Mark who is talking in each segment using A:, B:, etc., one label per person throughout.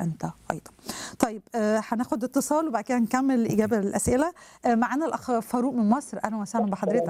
A: انت ايضا. طيب آه، هناخد اتصال وبعد كده نكمل الاجابه للاسئله آه، معانا الاخ فاروق من مصر اهلا وسهلا بحضرتك.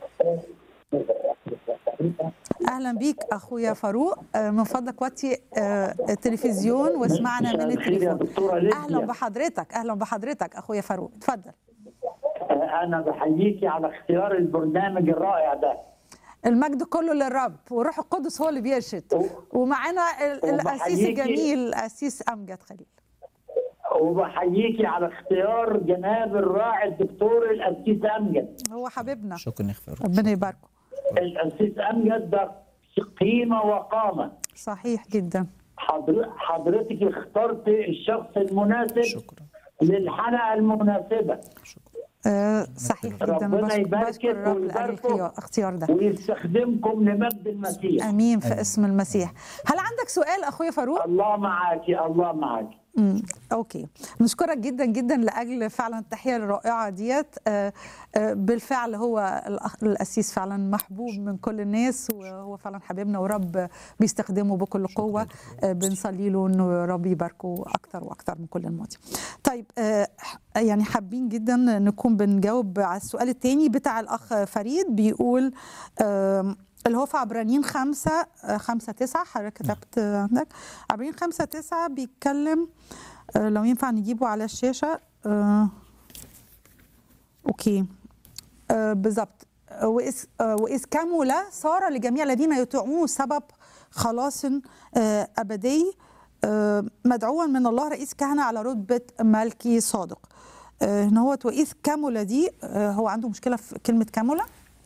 A: اهلا بيك اخويا فاروق آه، من فضلك وطي آه، التلفزيون واسمعنا من
B: مساء الخير يا
A: التليفون.
B: دكتورة ليديا.
A: اهلا بحضرتك اهلا بحضرتك اخويا فاروق اتفضل.
B: أنا بحييكي على اختيار البرنامج الرائع ده
A: المجد كله للرب والروح القدس هو اللي بيرشد ومعانا ال- القسيس
B: وبحييكي-
A: الجميل القسيس امجد خليل
B: وبحييكي على اختيار جناب الراعي الدكتور القسيس أمجد
A: هو حبيبنا
C: شكرا يا فاروق
A: ربنا يباركه
B: القسيس أمجد ده قيمة وقامة
A: صحيح جدا
B: حضر- حضرتك اخترت الشخص المناسب
C: شكرا
B: للحلقة المناسبة
C: شكرا
A: آه صحيح جدا
B: ربنا
A: بشكر,
B: يباركك
A: بشكر الرب لاجل
B: ويباركه.
A: اختيار- اختيار ده
B: ويستخدمكم لمجد المسيح
A: امين في اسم المسيح هل عندك سؤال اخويا فاروق
B: الله معاكي الله معاكي
A: مم. اوكي نشكرك جدا جدا لاجل فعلا التحيه الرائعه ديت آه، آه، بالفعل هو الأخ- القسيس فعلا محبوب من كل الناس وهو فعلا حبيبنا ورب بيستخدمه بكل قوه آه، بنصلي له انه رب يباركه اكتر واكتر من كل الماضي. طيب آه، يعني حابين جدا نكون بنجاوب على السؤال الثاني بتاع الاخ فريد بيقول آم، اللي هو في عبرانيين خمسة آه، خمسة تسعة حضرتك كتبت آه، عندك عبرانيين خمسة تسعة بيتكلم آه، لو ينفع نجيبه على الشاشة آه، أوكي آه، بالظبط آه، وإذ آه، وإذ كمل صار لجميع الذين يطيعون سبب خلاص آه، أبدي آه، مدعوا من الله رئيس كهنة على رتبة ملكي صادق آه، هنا هو وإذ كمل دي آه، هو عنده مشكلة في كلمة كمل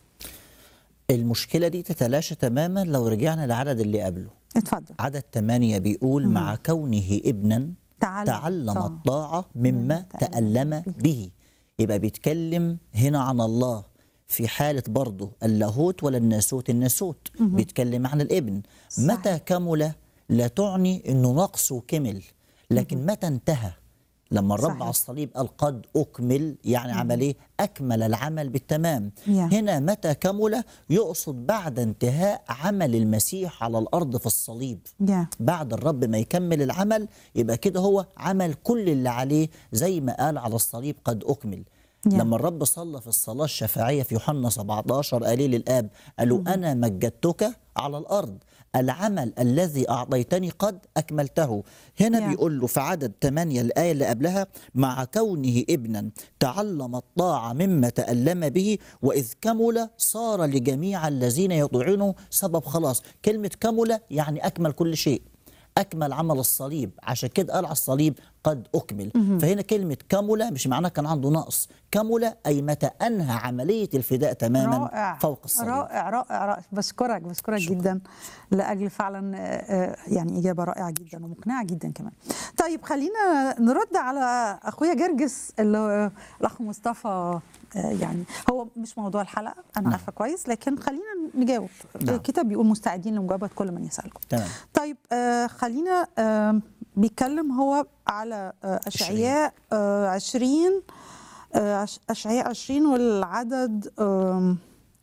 C: المشكلة دي تتلاشى تماما لو رجعنا للعدد اللي قبله
A: اتفضل
C: عدد ثمانية بيقول مع كونه ابنا
A: تعلم
C: تعلم
A: طبعا.
C: الطاعة مما
A: تألم
C: تألم به يبقى بيتكلم هنا عن الله في حالة برضه اللاهوت ولا الناسوت الناسوت بيتكلم عن الابن
A: صحيح.
C: متى كمل لا تعني انه نقصه كمل لكن متى انتهى لما الرب
A: صحيح.
C: على الصليب قال قد أكمل يعني عمل إيه؟ أكمل العمل بالتمام
A: Yeah.
C: هنا متى كمل يقصد بعد انتهاء عمل المسيح على الأرض في الصليب
A: يا
C: بعد الرب ما يكمل العمل يبقى كده هو عمل كل اللي عليه زي ما قال على الصليب قد أكمل
A: Yeah.
C: لما الرب صلى في الصلاة الشفاعية في يوحنا 17 قال للآب قالوا أنا مجدتك على الأرض العمل الذي أعطيتني قد أكملته هنا
A: Yeah.
C: بيقول له في عدد 8 الآية اللي قبلها مع كونه ابنا تعلم الطاعة مما تألم به وإذ كمل صار لجميع الذين يطيعونه سبب خلاص كلمة كمل يعني أكمل كل شيء أكمل عمل الصليب عشان كده قال على الصليب قد أكمل فهنا كلمة كمل مش معناها كان عنده نقص كمل أي متى أنهى عملية الفداء تماما
A: رائع
C: فوق الصليب
A: رائع رائع رائع بشكرك بشكرك
C: شكرا.
A: جدا لاجل فعلا آه، آه، يعني اجابه رائعه جدا ومقنعه جدا كمان طيب خلينا نرد على اخويا جرجس اللي هو الاخ مصطفى آه، يعني هو مش موضوع الحلقه انا عارفه كويس لكن خلينا نجاوب
C: نعم.
A: الكتاب بيقول مستعدين لمجابهه كل من يسالكم
C: تمام
A: طيب آه خلينا آه بيتكلم هو على آه اشعياء آه 20 آه عش- اشعياء 20 والعدد آم،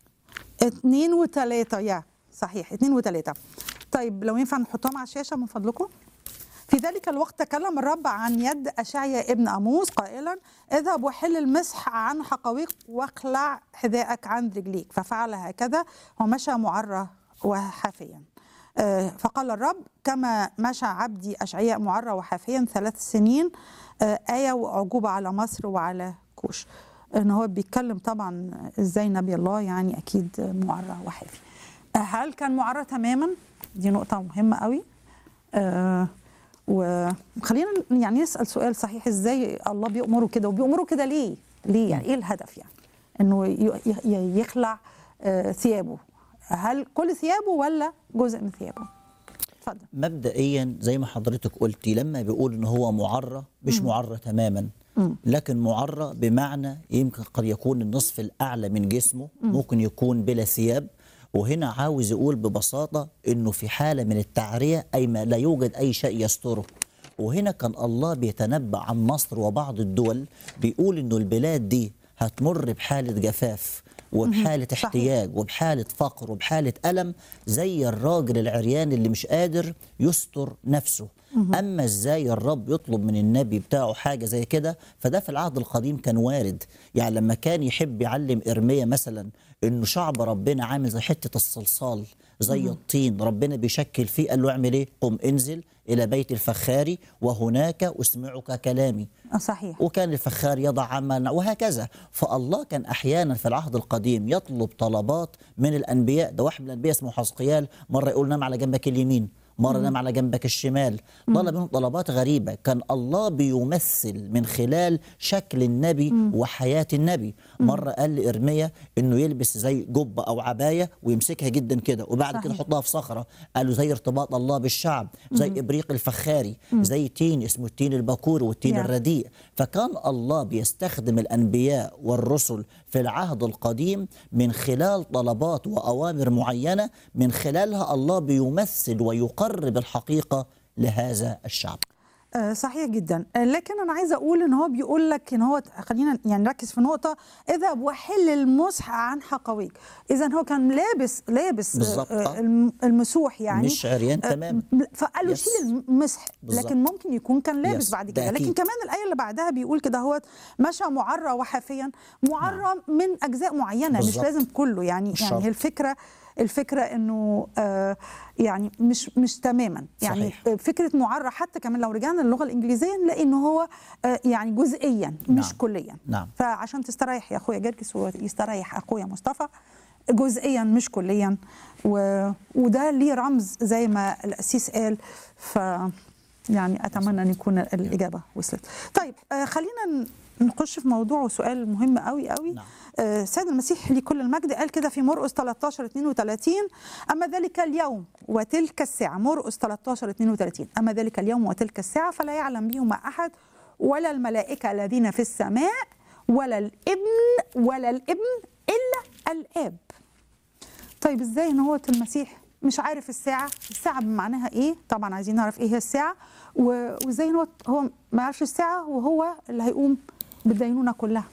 A: اتنين وتلاتة يا صحيح اتنين وتلاتة طيب لو ينفع نحطهم على الشاشة من فضلكم في ذلك الوقت تكلم الرب عن يد أشعيا ابن أموس قائلا اذهب وحل المسح عن حقويق واخلع حذاءك عن رجليك ففعل هكذا ومشى معرة وحافيا آه، فقال الرب كما مشى عبدي أشعياء معرة وحافيا ثلاث سنين آه، آية وأعجوبة على مصر وعلى كوش ان هو بيتكلم طبعا ازاي نبي الله يعني اكيد معرة وحافي آه، هل كان معرة تماما دي نقطة مهمة قوي آه وخلينا يعني نسأل سؤال صحيح ازاي الله بيأمره كده وبيأمره كده ليه ليه يعني ايه الهدف يعني انه ي- ي- يخلع آه ثيابه هل كل ثيابه ولا جزء من ثيابه اتفضل
C: مبدئيا زي ما حضرتك قلتي لما بيقول ان هو معرة مش معرة تماما لكن معرة بمعنى يمكن قد يكون النصف الاعلى من جسمه ممكن يكون بلا ثياب وهنا عاوز يقول ببساطة انه في حالة من التعرية اي ما لا يوجد اي شيء يستره وهنا كان الله بيتنبأ عن مصر وبعض الدول بيقول انه البلاد دي هتمر بحالة جفاف وبحالة
A: صحيح.
C: احتياج وبحالة فقر وبحالة ألم زي الراجل العريان اللي مش قادر يستر نفسه أما إزاي الرب يطلب من النبي بتاعه حاجة زي كده فده في العهد القديم كان وارد يعني لما كان يحب يعلم إرميا مثلا إنه شعب ربنا عامل زي حتة الصلصال زي الطين ربنا بيشكل فيه قال له اعمل ايه قم انزل إلى بيت الفخار وهناك أسمعك كلامي
A: آه، صحيح
C: وكان الفخار يضع عملا وهكذا فالله كان احيانا في العهد القديم يطلب طلبات من الانبياء ده واحد من الانبياء اسمه حزقيال مره يقول نام على جنبك اليمين مرة نام على جنبك الشمال طلب منهم طلبات غريبة كان الله بيمثل من خلال شكل النبي وحياة النبي مرة قال لإرميا إنه يلبس زي جبة أو عباية ويمسكها جدا كده وبعد كده
A: صحيح.
C: يحطها في صخرة قالوا زي ارتباط الله بالشعب زي إبريق الفخاري زي تين اسمه التين البكور والتين
A: يا.
C: الرديء فكان الله بيستخدم الأنبياء والرسل في العهد القديم من خلال طلبات وأوامر معينة من خلالها الله بيمثل ويقرب الحقيقة لهذا الشعب
A: آه، صحيح جدا آه، لكن انا عايزه اقول ان هو بيقول لك ان هو خلينا يعني نركز في نقطه اذهب وحل المسح عن حقويك اذا هو كان لابس لابس آه،
C: بالظبط،
A: آه،
C: آه.
A: الم- المسوح يعني
C: مش عريان
A: آه،
C: تماما
A: م- فقال له
C: يس.
A: شيل المسح
C: بالظبط.
A: لكن ممكن يكون كان لابس
C: يس،
A: بعد
C: ده
A: كده لكن
C: أكيد.
A: كمان الايه اللي بعدها بيقول كده هو مشى معرى وحافيا معرى من اجزاء معينه مش
C: بالظبط.
A: لازم كله يعني
C: مش
A: يعني
C: شرط.
A: هي الفكره الفكره انه آه يعني مش مش تماما يعني
C: صحيح.
A: فكره معرة حتى كمان لو رجعنا للغه الانجليزيه نلاقي ان هو آه، يعني جزئيا مش
C: نعم.
A: كليا
C: نعم.
A: فعشان تستريح يا اخويا جرجس ويستريح اخويا مصطفى جزئيا مش كليا و... وده ليه رمز زي ما القسيس قال ف يعني اتمنى ان يكون الاجابه وصلت طيب آه، خلينا ن- نخش في موضوع وسؤال مهم قوي قوي
C: نعم.
A: آه، سيد المسيح لكل المجد قال كده في مرقس 13 32 اما ذلك اليوم وتلك الساعه مرقس 13 32 اما ذلك اليوم وتلك الساعه فلا يعلم بهما احد ولا الملائكه الذين في السماء ولا الابن ولا الابن الا الاب طيب ازاي ان هو المسيح مش عارف الساعه الساعه بمعناها ايه طبعا عايزين نعرف ايه هي الساعه و- وازاي ان هو هو ما يعرفش الساعه وهو اللي هيقوم بالدينونه كلها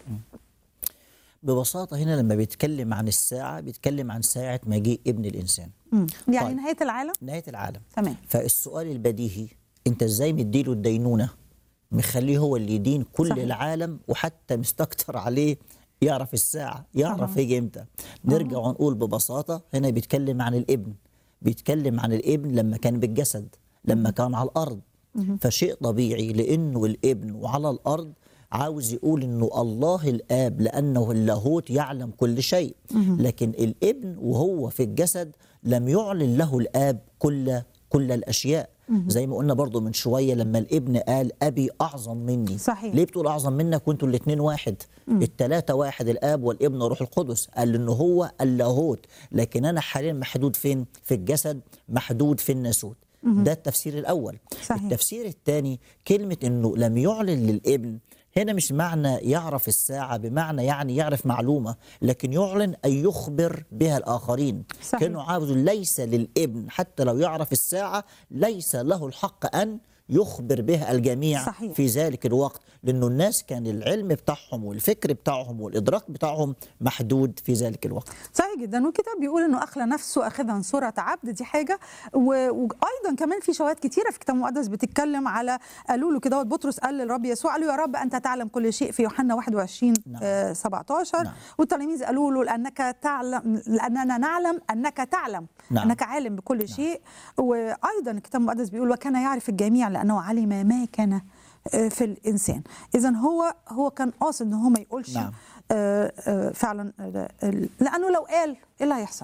C: ببساطة هنا لما بيتكلم عن الساعة بيتكلم عن ساعة مجيء ابن الإنسان
A: مم. يعني
C: طيب.
A: نهايه العالم
C: نهاية العالم
A: تمام
C: فالسؤال البديهي انت ازاي مديله الدينونه مخليه هو اللي يدين كل
A: صحيح.
C: صحيح. العالم وحتى مستكتر عليه يعرف الساعه يعرف
A: طبعاً.
C: هيجي امتى نرجع ونقول ببساطه هنا بيتكلم عن الابن بيتكلم عن الابن لما كان بالجسد لما كان على الارض فشيء طبيعي لانه الابن وعلى الارض عاوز يقول انه الله الاب لانه اللاهوت يعلم كل شيء لكن الابن وهو في الجسد لم يعلن له الاب كل كل الاشياء زي ما قلنا برضو من شويه لما الابن قال ابي اعظم مني
A: صحيح.
C: ليه بتقول اعظم منك وانتوا الاثنين واحد الثلاثه واحد الاب والابن والروح القدس قال انه هو اللاهوت لكن انا حاليا محدود فين في الجسد محدود في الناسوت ده التفسير الاول
A: صحيح.
C: التفسير الثاني كلمه انه لم يعلن للابن هنا مش معنى يعرف الساعة بمعنى يعني يعرف معلومة لكن يعلن أن يخبر بها الآخرين
A: صحيح.
C: كأنه عاوز ليس للابن حتى لو يعرف الساعة ليس له الحق أن يخبر بها الجميع
A: صحيح.
C: في ذلك الوقت لأنه الناس كان العلم بتاعهم والفكر بتاعهم والإدراك بتاعهم محدود في ذلك الوقت
A: صحيح جدا والكتاب بيقول انه اخلى نفسه اخذا صوره عبد دي حاجه و- وايضا كمان في شواهد كتيره في الكتاب المقدس بتتكلم على قالوا له كده بطرس قال للرب يسوع قال له يا رب انت تعلم كل شيء في يوحنا 21
C: نعم.
A: آه 17
C: نعم.
A: والتلاميذ قالوا له لانك تعلم لاننا نعلم انك تعلم
C: نعم.
A: انك عالم بكل شيء وايضا الكتاب المقدس بيقول وكان يعرف الجميع لانه علم ما كان آه، في الانسان اذا هو هو كان قاصد ان هو ما يقولش
C: نعم.
A: آه، آه، فعلا آه، ال- لانه لو قال ايه اللي هيحصل؟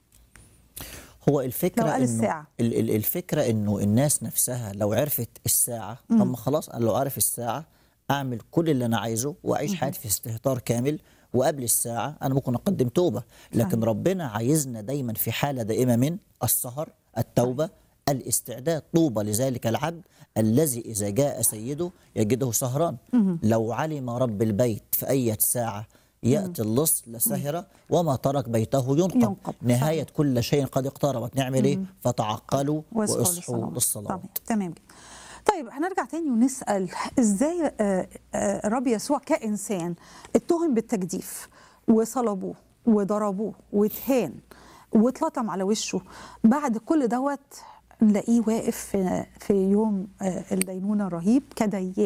C: هو الفكرة
A: لو قال
C: إنه
A: الساعة.
C: ال- ال- الفكرة إنه الناس نفسها لو عرفت الساعة طب ما خلاص أنا لو عارف الساعة أعمل كل اللي أنا عايزه وأعيش حياتي في استهتار كامل وقبل الساعة أنا ممكن أقدم توبة لكن
A: صحيح.
C: ربنا عايزنا دايما في حالة دائمة من السهر التوبة الاستعداد طوبى لذلك العبد الذي إذا جاء سيده يجده سهران لو علم رب البيت في أي ساعة يأتي اللص لسهرة وما ترك بيته ينقب,
A: ينقب.
C: نهاية كل شيء قد اقتربت نعمل ايه فتعقلوا
A: واصحوا
C: واصحوا
A: للصلاة.
C: للصلاة
A: تمام تمام جدا. طيب هنرجع تاني ونسال ازاي آه، آه، الرب يسوع كانسان اتهم بالتجديف وصلبوه وضربوه واتهان واتلطم على وشه بعد كل دوت نلاقيه واقف في, في يوم آه، الدينونه الرهيب كديان